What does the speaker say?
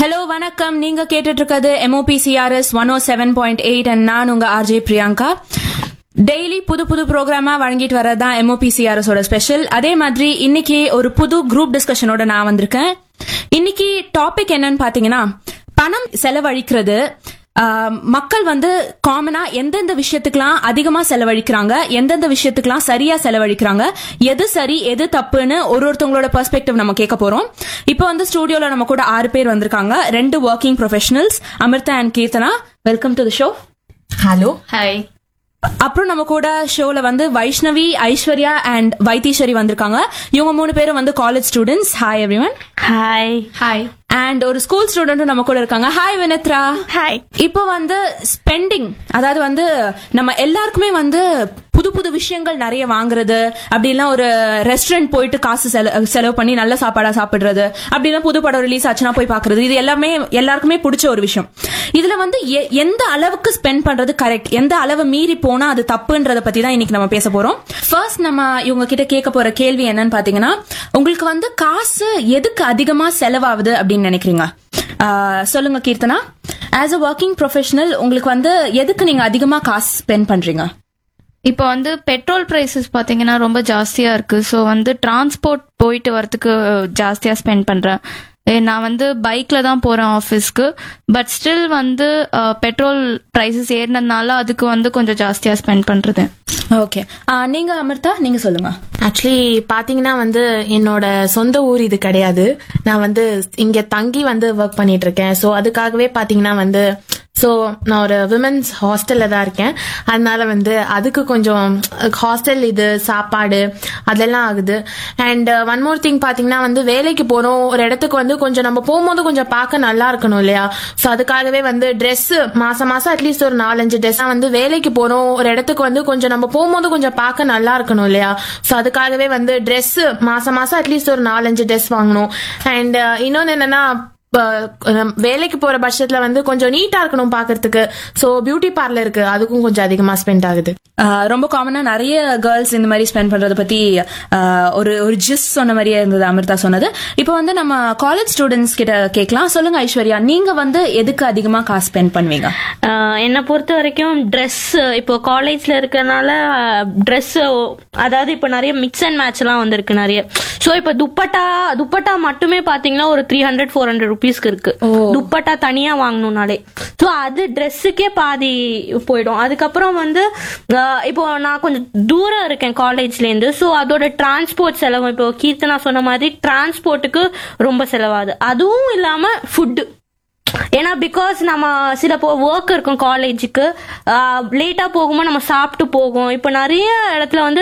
hello வணக்கம் நீங்க கேட்டுட்டு இருக்கிறது M O P C R S one O seven point eight and நான் உங்க ஆர்ஜே பிரியங்கா டெய்லி புது புது ப்ரோக்ராமா வழங்கிட்டு வரதான் எம்ஓபிசிஆர்எஸ் ஓட ஸ்பெஷல் அதே மாதிரி இன்னைக்கு ஒரு புது குரூப் டிஸ்கஷனோட நான் வந்திருக்கேன் இன்னைக்கு டாபிக் என்னன்னு பாத்தீங்கன்னா பணம் செலவழிக்கிறது ஆஹ், மக்கள் வந்து காமனா எந்தெந்த விஷயத்துக்கெல்லாம் அதிகமா செலவழிக்கிறாங்க எந்தெந்த விஷயத்துக்கெல்லாம் சரியா செலவழிக்கிறாங்க எது சரி எது தப்புன்னு ஒரு ஒருத்தவங்களோட பெர்ஸ்பெக்டிவ் நம்ம கேட்க போறோம் இப்போ வந்து ஸ்டூடியோல நம்ம கூட ஆறு பேர் வந்திருக்காங்க ரெண்டு working professionals Amritha and Keerthana welcome to the show hello hi அப்புறம் நம்ம கூட ஷோல வந்து வைஷ்ணவி ஐஸ்வர்யா அண்ட் வைத்தீஸ்வரி வந்திருக்காங்க இவங்க மூணு பேரும் வந்து college students hi everyone hi hi and ஒரு ஸ்கூல் ஸ்டூடெண்ட்டும் நம்ம கூட இருக்காங்க ஹாய் வினித்ரா ஹாய் இப்போ வந்து ஸ்பெண்டிங் அதாவது வந்து நம்ம எல்லாருக்குமே வந்து புது புது விஷயங்கள் நிறைய வாங்குறது அப்படிலாம் ஒரு ரெஸ்டாரண்ட் போயிட்டு காசு செல- செலவு பண்ணி நல்ல சாப்பாடா சாப்பிடுறது அப்படிலாம் புது படம் ரிலீஸ் ஆச்சுன்னா போய் பாக்குறது இது எல்லாமே எல்லாருக்குமே பிடிச்ச ஒரு விஷயம் இதுல வந்து எ- எந்த அளவுக்கு ஸ்பெண்ட் பண்றது கரெக்ட் எந்த அளவு மீறி போனா அது தப்புன்றத பத்தி தான் இன்னைக்கு நம்ம பேச போறோம் ஃபர்ஸ்ட் நம்ம இவங்க கிட்ட கேட்க போற கேள்வி என்னன்னு பாத்தீங்கன்னா உங்களுக்கு வந்து காசு எதுக்கு அதிகமா செலவாகுது அப்படின்னு நினைக்கிறீங்க ஆஹ் சொல்லுங்க Keerthana as a working professional உங்களுக்கு வந்து எதுக்கு நீங்க அதிகமா காசு ஸ்பெண்ட் பண்றீங்க இப்போ வந்து பெட்ரோல் பிரைசஸ் பாத்தீங்கன்னா ரொம்ப ஜாஸ்தியா இருக்கு ஸோ வந்து டிரான்ஸ்போர்ட் போயிட்டு வரதுக்கு ஜாஸ்தியா ஸ்பெண்ட் பண்றேன் ஏ, நான் வந்து பைக்ல தான் போறேன் ஆஃபீஸ்க்கு பட் ஸ்டில் வந்து பெட்ரோல் பிரைசஸ் ஏறினதுனால அதுக்கு வந்து கொஞ்சம் ஜாஸ்தியா ஸ்பெண்ட் பண்றது ஓகே நீங்க அமிர்தா நீங்க சொல்லுங்க ஆக்சுவலி பாத்தீங்கன்னா வந்து என்னோட சொந்த ஊர் இது கிடையாது நான் வந்து இங்க தங்கி வந்து ஒர்க் பண்ணிட்டு இருக்கேன் ஸோ அதுக்காகவே பாத்தீங்கன்னா வந்து ஸோ நான் ஒரு விமன்ஸ் ஹாஸ்டல்ல தான் இருக்கேன் அதனால வந்து அதுக்கு கொஞ்சம் ஹாஸ்டல் இது சாப்பாடு அதெல்லாம் ஆகுது அண்ட் ஒன் மோர் திங் பாத்தீங்கன்னா வந்து வேலைக்கு போறோம் ஒரு இடத்துக்கு வந்து கொஞ்சம் நம்ம போகும்போது கொஞ்சம் பார்க்க நல்லா இருக்கணும் இல்லையா ஸோ அதுக்காகவே வந்து Dress மாசம் மாசம் அட்லீஸ்ட் ஒரு நாலஞ்சு ட்ரெஸ் வந்து வேலைக்கு போறோம் ஒரு இடத்துக்கு வந்து கொஞ்சம் நம்ம போகும்போது கொஞ்சம் பார்க்க நல்லா இருக்கணும் இல்லையா ஸோ அதுக்காகவே வந்து Dress மாசம் மாசம் அட்லீஸ்ட் ஒரு நாலஞ்சு ட்ரெஸ் வாங்கணும் அண்ட் இன்னொன்னு என்னன்னா இப்ப, நம்ம வேலைக்கு போற பட்சத்துல வந்து கொஞ்சம் நீட்டா இருக்கணும் பாக்குறதுக்கு சோ பியூட்டி பார்லருக்கு அதுக்கும் கொஞ்சம் அதிகமா ஸ்பெண்ட் ஆகுது ஆஹ் ரொம்ப காமனா நிறைய கேர்ள்ஸ் இந்த மாதிரி ஸ்பெண்ட் பண்றத பத்தி ஆஹ் ஒரு ஒரு ஜிஸ் சொன்ன மாதிரியே இருந்தது அமிர்தா சொன்னது இப்போ வந்து நம்ம காலேஜ் ஸ்டூடெண்ட்ஸ் கிட்ட கேட்கலாம் சொல்லுங்க ஐஸ்வர்யா நீங்க வந்து எதுக்கு அதிகமா காசு ஸ்பெண்ட் பண்ணுவீங்க ஆஹ் என்னை பொறுத்த வரைக்கும் ட்ரெஸ் இப்போ காலேஜ்ல இருக்கறனால ட்ரெஸ் அதாவது இப்போ நிறைய மிக்ஸ் அண்ட் மேட்ச் எல்லாம் வந்திருக்கு நிறைய ஸோ இப்போ துப்பட்டா துப்பட்டா மட்டுமே பாத்தீங்கன்னா ஒரு த்ரீ ஹண்ட்ரட் ஃபோர் ஹண்ட்ரட் ருபீஸ்க்கு இருக்கு துப்பட்டா தனியா வாங்கணும்னாலே ஸோ அது ட்ரெஸ்ஸுக்கே பாதி போயிடும் அதுக்கப்புறம் வந்து ஆஹ் இப்போ நான் கொஞ்சம் தூரம் இருக்கேன் காலேஜ்ல இருந்து ஸோ அதோட டிரான்ஸ்போர்ட் செலவு இப்போ கீர்த்தனா சொன்ன மாதிரி டிரான்ஸ்போர்ட்டுக்கு ரொம்ப செலவாகுது அதுவும் இல்லாம ஃபுட்டு ஏன்னா பிகாஸ் நம்ம சில ஒர்க் இருக்கும் காலேஜுக்கு லேட்டா போகும்போது நம்ம சாப்பிட்டு போகும் இப்போ நிறைய இடத்துல வந்து